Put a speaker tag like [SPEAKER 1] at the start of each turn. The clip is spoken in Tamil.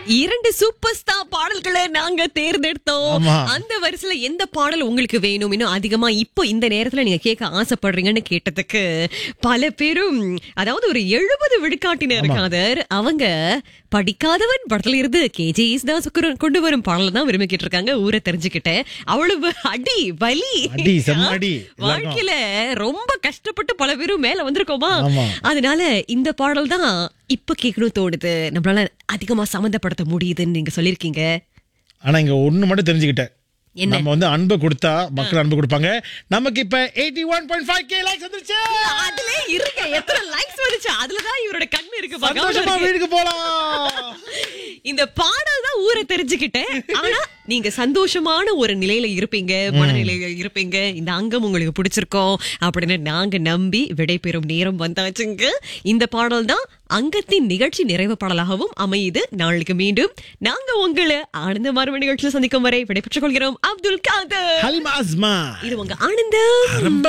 [SPEAKER 1] இரண்டு சூப்பர் ஸ்டார் பாடல்களை நாங்க தேர்ந்தெடுத்தோம்
[SPEAKER 2] ஆமா.
[SPEAKER 1] அந்த வரிசையில எந்த பாடல் உங்களுக்கு வேணும் இன்னும் அதிகமா இப்போ இந்த நேரத்துல நீங்க கேட்க ஆசைப்படுறீங்கன்னு கேட்டதுக்கு பல பேரும் அதாவது ஒரு எழுபது விழுக்காட்டினர் காதர் அவங்க படிக்காதவன் படத்துல இருந்து கேஜிஸ் தான் சுக்கரன் கொண்டு வரும் பாடல் தான் விரும்பி கேட்டிருக்காங்க ஊரை தெரிஞ்சுக்கிட்டேன் அவ்வளவு அடி வலி
[SPEAKER 2] அடி, செம்ம அடி. எல்லாருக்கும்.
[SPEAKER 1] வாழ்க்கையில ரொம்ப கஷ்டப்பட்டு பல பேரும் மேல வந்திருக்கோமா
[SPEAKER 2] ஆமா.
[SPEAKER 1] அதனால இந்த பாடல் தான் இப்ப கேட்கணும் தோணுது நம்மளால அதிகமா சம்மந்தப்படுத்த முடியுதுன்னு நீங்க சொல்லிருக்கீங்க
[SPEAKER 2] ஆனா இங்க ஒண்ணு மட்டும் தெரிஞ்சுக்கிட்டேன்
[SPEAKER 1] என்ன?
[SPEAKER 2] நம்ம வந்து அன்பு கொடுத்தா மக்கள் அன்பு கொடுப்பாங்க நமக்கு இப்ப eighty one point five K likes வந்துருச்சு
[SPEAKER 1] அதுல இருக்க எத்தனை லைக்ஸ் வந்துச்சு அதுலதான் இவரோட கண்ணு இருக்கு
[SPEAKER 2] சந்தோஷமா
[SPEAKER 1] பார்க்காம இருக்கு.
[SPEAKER 2] வீட்டுக்கு போலாம்
[SPEAKER 1] இந்த பாடல் தான் ஊரை தெரிஞ்சுக்கிட்டேன் ஆனா நீங்க சந்தோஷமான ஒரு நிலையில இருப்பீங்க மனநிலையில இருப்பீங்க இந்த அங்கம் உங்களுக்கு பிடிச்சிருக்கோம் அப்படின்னு நாங்க நம்பி விடைபெறும் நேரம் வந்தாச்சுங்க இந்த பாடல் தான் அங்கத்தின் நிகழ்ச்சி நிறைவு பாடலாகவும் அமையுது நாளைக்கு மீண்டும் நாங்க உங்களை ஆனந்த மறும நிகழ்ச்சியில் சந்திக்கும் வரை விடைபெற்றுக் கொள்கிறோம் அப்துல் காதர்
[SPEAKER 2] ஹல்மா அஸ்மா
[SPEAKER 1] இது உங்க ஆனந்தம்
[SPEAKER 2] ரொம்ப